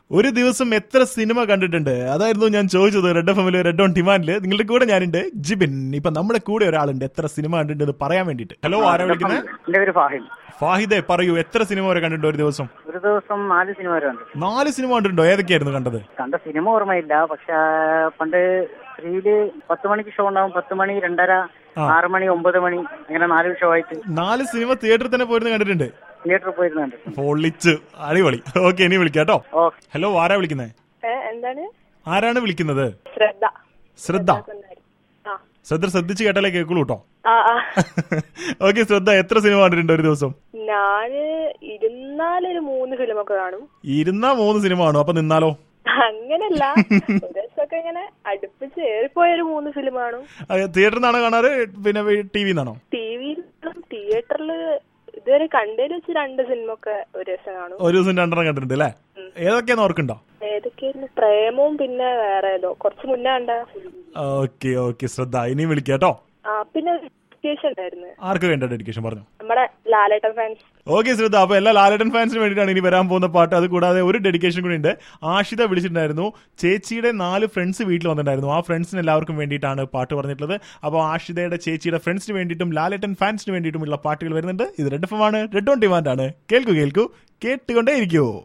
ഒരു ദിവസം എത്ര സിനിമ കണ്ടിട്ടുണ്ട് അതായിരുന്നു ഞാൻ ചോദിച്ചത് റെഡ് എഫ് എമ്മില് റെഡ് ഓൺ ഡിമാൻഡില് നിങ്ങളുടെ കൂടെ ഞാനുണ്ട് ജിബിൻ ഇപ്പൊ നമ്മുടെ കൂടെ ഒരാളുണ്ട് എത്ര സിനിമ കണ്ടിട്ടുണ്ട് എന്ന് പറയാൻ വേണ്ടിട്ട് ഹലോ ആരാ വിളിക്കുന്നത് എന്റെ പേര് ഫാഹിം ഫാഹിദെ പറയൂ എത്ര സിനിമ വരെ കണ്ടിട്ടുണ്ട് ഒരു ദിവസം ഒരു ദിവസം നാല് സിനിമ വരെ ഉണ്ട് നാല് സിനിമ കണ്ടിട്ടുണ്ടോ ഏതൊക്കെയായിരുന്നു കണ്ടത് കണ്ട സിനിമ ഓർമ്മയില്ല പക്ഷെ പണ്ട് ത്രീയില് പത്ത് മണിക്ക് ഷോ ഉണ്ടാവും പത്ത് മണി രണ്ടര ആറ് മണി ഒമ്പത് മണി അങ്ങനെ നാല് ഷോ ആയിട്ട് നാല് സിനിമ തിയേറ്ററിൽ തന്നെ പോയിരുന്നു കണ്ടിട്ടുണ്ട് തിയേറ്ററിൽ പോയിരുന്നു കണ്ടിട്ടുണ്ട് പൊള്ളിച്ച് അടിപൊളി ഓക്കെ ഇനി വിളിക്കാം കേട്ടോ ഓ ഹലോ ആരാ വിളിക്കുന്നത് ഏ, എന്താണ് ആരാണ് വിളിക്കുന്നത് ശ്രദ്ധ ശ്രദ്ധ ആ ശ്രദ്ധ ശ്രദ്ധിച്ച് കേട്ടാലേ കേൾക്കുള്ളൂ കേട്ടോ ആ ആ ഓക്കെ ശ്രദ്ധ എത്ര സിനിമ കണ്ടിട്ടുണ്ട് ഒരു ദിവസം ഞാന് ഇരുന്നാലൊരു മൂന്ന് ഫിലിമൊക്കെ കാണും ഇരുന്നാ മൂന്ന് സിനിമ കാണും അപ്പൊ നിന്നാലോ അങ്ങനല്ല ഒരു ദിവസമൊക്കെ ഇങ്ങനെ അടുപ്പിച്ച് ഏറിപ്പോയ ഒരു മൂന്ന് ഫിലിം കാണും തിയേറ്ററിൽ നിന്നാണോ കാണാറ് പിന്നെ ടി വി നിന്നാണോ ടി വിയിൽ തിയേറ്ററിൽ ഇതുവരെ കണ്ടതിൽ വെച്ച് രണ്ട് സിനിമ ഒക്കെ ഒരു ദിവസം കാണും ഒരു ദിവസം രണ്ടെണ്ണം കണ്ടിട്ടുണ്ട് അല്ലേ ഏതൊക്കെയാന്ന് ഓർക്കുണ്ടോ ഏതൊക്കെയായിരുന്നു പ്രേമവും പിന്നെ വേറെ ഏതോ കുറച്ച് മുന്നേ കണ്ട ഓക്കെ ഓക്കെ ശ്രദ്ധ ഇനിയും വിളിക്കാം കേട്ടോ ആ പിന്നെ ഡെഡിക്കേഷൻ ഉണ്ടായിരുന്നു ആർക്ക് വേണ്ട ഡെഡിക്കേഷൻ പറഞ്ഞു നമ്മുടെ ലാലേട്ടൻ ഫാൻസ് ഓക്കെ ശ്രദ്ധ അപ്പൊ എല്ലാ ലാലട്ടൻ ഫാൻസിന് വേണ്ടിയിട്ടാണ് ഇനി വരാൻ പോകുന്ന പാട്ട് അത് കൂടാതെ ഒരു ഡെഡിക്കേഷൻ കൂടി ഉണ്ട് ആഷിത വിളിച്ചിട്ടുണ്ടായിരുന്നു ചേച്ചിയുടെ നാല് ഫ്രണ്ട്സ് വീട്ടിൽ വന്നിട്ടുണ്ടായിരുന്നു ആ ഫ്രണ്ട്സിന് എല്ലാവർക്കും വേണ്ടിയിട്ടാണ് പാട്ട് പറഞ്ഞിട്ടുള്ളത് അപ്പോൾ ആഷിതയുടെ ചേച്ചിയുടെ ഫ്രണ്ട്സിന് വേണ്ടിയിട്ടും ലാലട്ടൻ ഫാൻസിന് വേണ്ടിയിട്ടുമുള്ള പാട്ടുകൾ വരുന്നുണ്ട് ഇത് റെഡ് എഫ് ആണ് റെഡ് ഓൺ ഡിമാൻഡ് ആണ് കേൾക്കൂ കേൾക്കൂ കേട്ടുകൊണ്ടേ ഇരിക്കൂ